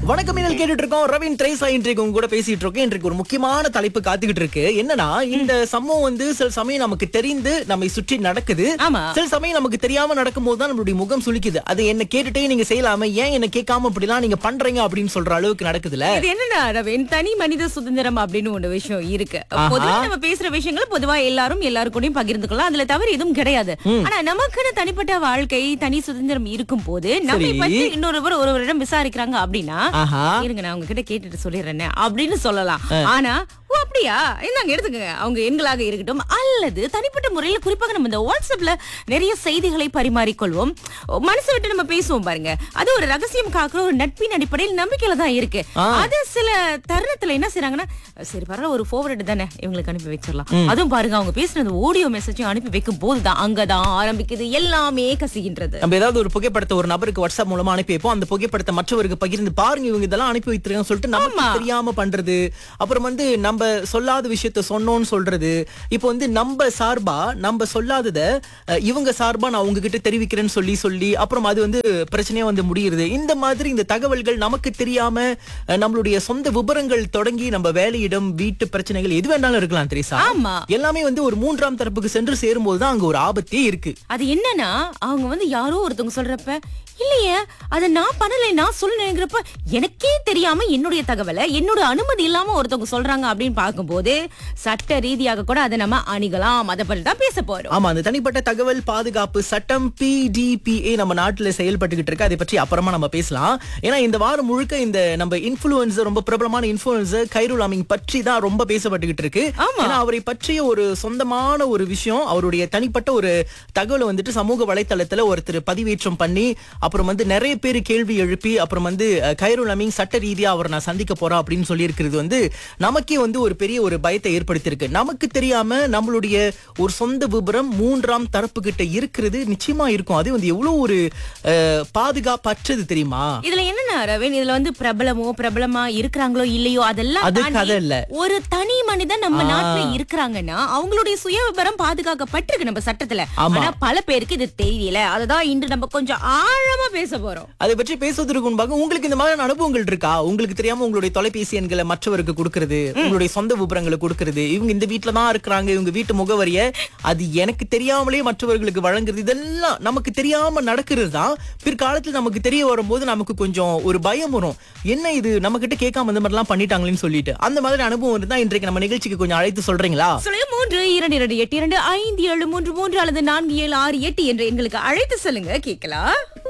வணக்கம் மீனல் கேட்டுட்டு இருக்கோம் ரவீன் ட்ரேசா இன்றைக்கு உங்க கூட பேசிட்டு இருக்கோம் இன்றைக்கு ஒரு முக்கியமான தலைப்பு காத்துக்கிட்டு இருக்கு என்னன்னா இந்த சம்பவம் வந்து சில சமயம் நமக்கு தெரிந்து நம்மை சுற்றி நடக்குது ஆமா. சில சமயம் நமக்கு தெரியாம நடக்கும்போது தான் நம்மளுடைய முகம் சுளிக்குது அது என்ன கேட்டுட்டே நீங்க செய்யலாம ஏன் என்ன கேட்காம இப்படிலாம் நீங்க பண்றீங்க அப்படின்னு சொல்ற அளவுக்கு நடக்குதுல இது என்னன்னா ரவீன் தனி மனித சுதந்திரம் அப்படின்னு ஒரு விஷயம் இருக்கு பொதுவா நம்ம பேசுற விஷயங்கள் பொதுவா எல்லாரும் எல்லாரு கூடயும் பகிர்ந்துக்கலாம் அதுல தவறு எதுவும் கிடையாது ஆனா நமக்குன்னு தனிப்பட்ட வாழ்க்கை தனி சுதந்திரம் இருக்கும் போது நம்மை சரி. பற்றி இன்னொருவர் ஒருவரிடம் விசாரிக்கிறாங்க அப்படின்னா ஆஹா இருங்க நான் உங்ககிட்ட கேட்டுட்டு சொல்லிடுறேன் அப்படின்னு சொல்லலாம் ஆனா ஓ அப்படியா இந்தாங்க எடுத்துக்கங்க அவங்க எண்களாக இருக்கட்டும் அல்லது தனிப்பட்ட முறையில குறிப்பாக நம்ம இந்த வாட்ஸ்அப்ல நிறைய செய்திகளை பரிமாறிக்கொள்வோம் மனசு விட்டு நம்ம பேசுவோம் பாருங்க அது ஒரு ரகசியம் காக்குற ஒரு நட்பின் அடிப்படையில் நம்பிக்கையில தான் இருக்கு அது சில தருணத்துல என்ன செய்றாங்கன்னா சரி பரவாயில்ல ஒரு forward தானே இவங்களுக்கு அனுப்பி வச்சிடலாம் அதுவும் பாருங்க அவங்க பேசுனது ஆடியோ மெசேஜும் அனுப்பி வைக்கும் போதுதான் அங்கதான் ஆரம்பிக்குது எல்லாமே கசிகின்றது நம்ம ஏதாவது ஒரு புகைப்படத்தை ஒரு நபருக்கு வாட்ஸ்அப் மூலமா அனுப்பி வைப்போம் அந்த புகைப்படத்தை மற்றவருக்கு பகிர்ந்து பாருங்க இவங்க இதெல்லாம் அனுப்பி வைத்திருக்காங்க சொல்லிட்டு நமக்கு ஆமா. தெரியாம பண்றது அப்புறம் வந்து நம்ம சொல்லாத விஷயத்த சொன்னோம்னு சொல்றது இப்போ வந்து நம்ம சார்பா நம்ம சொல்லாதத அஹ், இவங்க சார்பா நான் உங்ககிட்ட தெரிவிக்கிறேன்னு சொல்லி சொல்லி அப்புறம் அது வந்து பிரச்சனையா வந்து முடியுது இந்த மாதிரி இந்த தகவல்கள் நமக்கு தெரியாம அஹ், நம்மளுடைய சொந்த விபரங்கள் தொடங்கி நம்ம வேலையிடம் வீட்டு பிரச்சனைகள் எது வேணாலும் இருக்கலாம் தெரியுசா ஆமா. எல்லாமே வந்து ஒரு மூன்றாம் தரப்புக்கு சென்று சேரும்போது தான் அங்க ஒரு ஆபத்தே இருக்கு அது என்னன்னா அவங்க வந்து யாரோ ஒருத்தவங்க சொல்றப்ப இல்லையே அத நான் பண்ணல நான் சொல்லணுங்கிறப்ப எனக்கே தெரியாம என்னுடைய தகவலை என்னோட அனுமதி இல்லாம ஒருத்தவங்க சொல்றாங்க அப்படின்னு பார்க்கும்போது சட்ட ரீதியாக கூட அதை நம்ம அணுகலாம் அதை பற்றி தான் பேச போறோம் ஆமா அந்த தனிப்பட்ட தகவல் பாதுகாப்பு சட்டம் பிடிபிஏ நம்ம நாட்டுல செயல்பட்டுக்கிட்டு இருக்கு அதை பற்றி அப்புறமா நம்ம பேசலாம் ஏன்னா இந்த வாரம் முழுக்க இந்த நம்ம இன்ஃபுளுசர் ரொம்ப பிரபலமான இன்ஃபுளுசர் கைருல் அமிங் பற்றி தான் ரொம்ப பேசப்பட்டுக்கிட்டு இருக்கு ஆமா. ஏன்னா அவரை பற்றிய ஒரு சொந்தமான ஒரு விஷயம் அவருடைய தனிப்பட்ட ஒரு தகவலை வந்துட்டு சமூக வலைத்தளத்துல ஒருத்தர் பதிவேற்றம் பண்ணி அப்புறம் வந்து நிறைய பேர் கேள்வி எழுப்பி அப்புறம் வந்து அஹ், கைருல் அமிங் சட்ட ரீதியா அவர் நான் சந்திக்க போறேன் அப்படின்னு சொல்லி இருக்கிறது வந்து நமக்கே வந்து ஒரு பெரிய ஒரு பயத்தை ஏற்படுத்தியிருக்கு நமக்கு தெரியாம நம்மளுடைய ஒரு சொந்த விபரம் மூன்றாம் தரப்பு கிட்ட இருக்கிறது நிச்சயமா இருக்கும் அது வந்து எவ்வளவு ஒரு அஹ், பாதுகாப்பற்றது தெரியுமா இதுல என்னன்னா ரவீன் இதுல வந்து பிரபலமோ பிரபலமா இருக்கிறாங்களோ இல்லையோ அதெல்லாம் அது தாண்டி கதை இல்ல. ஒரு தனி மனிதன் நம்ம நாட்டுல இருக்கிறாங்க அவங்களுடைய சுய விபரம் பாதுகாக்கப்பட்டிருக்கு நம்ம சட்டத்துல ஆமா. ஆனா பல பேருக்கு இது தெரியல அதுதான் இன்று நம்ம கொஞ்சம் ஆழமா பேச போறோம் அதை பற்றி பேசுவதற்கு முன்பாக உங்களுக்கு இந்த மாதிரியான அனுபவங்கள் இருக்கா உங்களுக்கு தெரியாம உங்களுடைய தொலைபேசி எண்களை மற்றவருக்கு கொடுக்கறது உங்களுடைய சொந்த விபரங்களை கொடுக்கறது இவங்க இந்த வீட்ல தான் இருக்கிறாங்க இவங்க வீட்டு முகவரிய அது எனக்கு தெரியாமலே மற்றவர்களுக்கு வழங்குறது இதெல்லாம் நமக்கு தெரியாம நடக்கிறது தான் பிற்காலத்துல நமக்கு தெரிய வரும்போது நமக்கு கொஞ்சம் ஒரு பயம் வரும் என்ன இது நம்ம கிட்ட கேட்காம இந்த மாதிரிலாம் பண்ணிட்டாங்களேன்னு சொல்லிட்டு அந்த மாதிரி அனுபவம் இருந்தா இன்றைக்கு நம்ம நிகழ்ச்சிக்கு கொஞ்சம் அழைத்து சொல்றீங்களா சொல்லுங்க மூன்று இரண்டு இரண்டு எட்டு இரண்டு ஐந்து ஏழு மூன்று மூன்று அல்லது நான்கு ஏழு ஆறு எட்டு என்று எங்களுக்கு அழைத்து சொல்லுங்க கேட்கலாம்